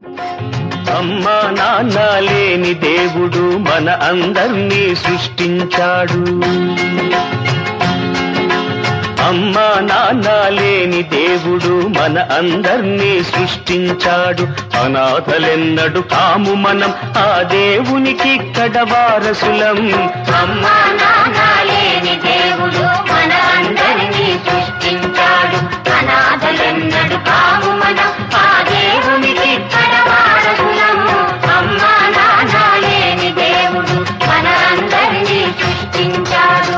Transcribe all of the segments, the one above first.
అమ్మా నాన్న లేని దేవుడు మన అందర్నీ సృష్టించాడు అమ్మా నాన్న లేని దేవుడు మన అందర్నీ సృష్టించాడు అనాథలెన్నడు కాము మనం ఆ దేవునికి ఇక్కడ వారసులం అమ్మా నాన్న లేని దేవుడు మన అందరినీ సృష్టించాడు అనాథలెన్నడు కాము మనం ఆ దేవునికి ఇక్కడ వారసులము అమ్మా నాన్న లేని దేవుడు మన అందరినీ సృష్టించాడు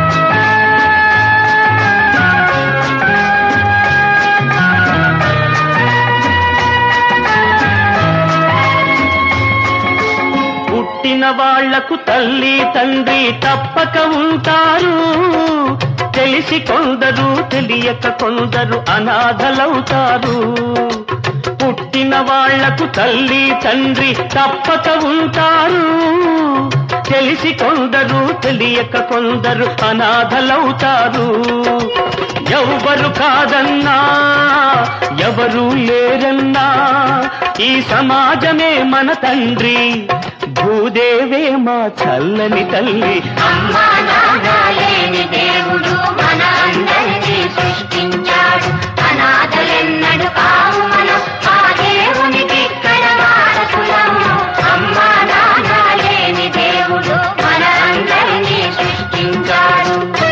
పుట్టిన వాళ్లకు తల్లి తండ్రి తప్పక ఉంటారు తెలిసి కొందరు తెలియక కొందరు అనాథలవుతారు పుట్టిన వాళ్లకు తల్లి తండ్రి తప్పక ఉంటారు తెలిసి కొందరు తెలియక కొందరు అనాథలవుతారు ఎవ్వరు కాదన్నా ఎవరు లేరన్నా ఈ సమాజమే మన తండ్రి భూదేవే మా చల్లని తల్లి అమ్మా నాన్న లేని దేవుడు మన అందరినీ సృష్టించాడు అనాథలెన్నడు కావు మనం ఆ దేవునికి ఇక్కడ వారసులము అమ్మా నాన్న లేని దేవుడు మన అందరినీ సృష్టించాడు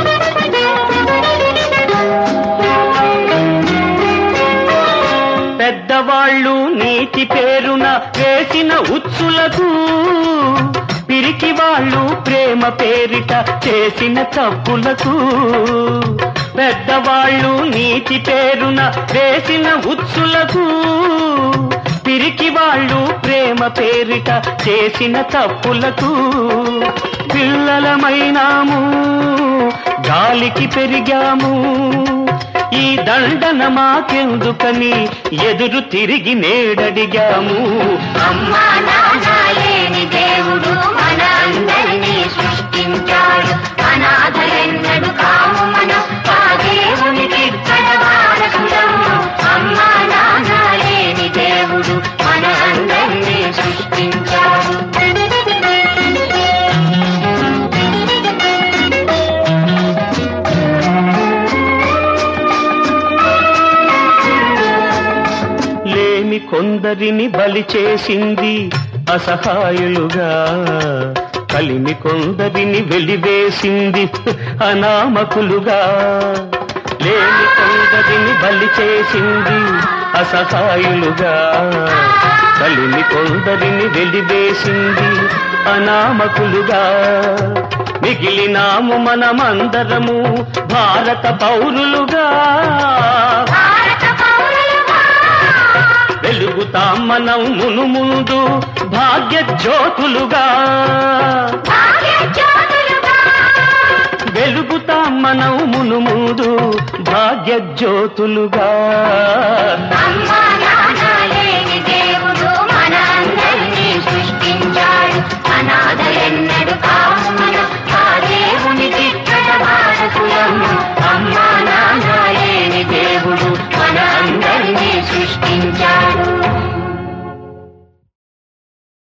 పెద్దవాళ్ళు నీటి పేరున వేసిన ఉచ్చులకు పిరికి వాళ్ళు ప్రేమ పేరిట చేసిన తప్పులకు పెద్దవాళ్ళు నీతి పేరున వేసిన ఉచ్చులకు పిరికి వాళ్ళు ప్రేమ పేరిట చేసిన తప్పులకు పిల్లలమైనాము గాలికి పెరిగాము ఈ దండన మాకెందుకని ఎదురు తిరిగి నేడడిగాము అమ్మా నాన్న లేని దేవుడు మన అందరినీ సృష్టించాడు అనాథలెన్నడు కాము మనం ఆ దేవునికి ఇక్కడ వారసులము అమ్మా నాన్న లేని దేవుడు మన అందరినీ సృష్టించాడు లేమి కొందరిని బలి చేసింది అసహాయులుగా కలిమి కొందరిని వెలివేసింది అనామకులుగా లేమి కొందరిని బలి చేసింది అసహాయులుగా కలిమి కొందరిని వెలివేసింది అనామకులుగా మిగిలినాము మనమందరము భారత పౌరులుగా భారత పౌరులుగా వెలుగుతాం మనం మును ముందు భాగ్య జ్యోతులుగా భాగ్యజ్యోతులుగా వెలుగుతాం మనం మును ముందు భాగ్య జ్యోతులుగా అమ్మా నాన్న లేని దేవుడు మన అందరినీ సృష్టించాడు అనాథలెన్నడు కావు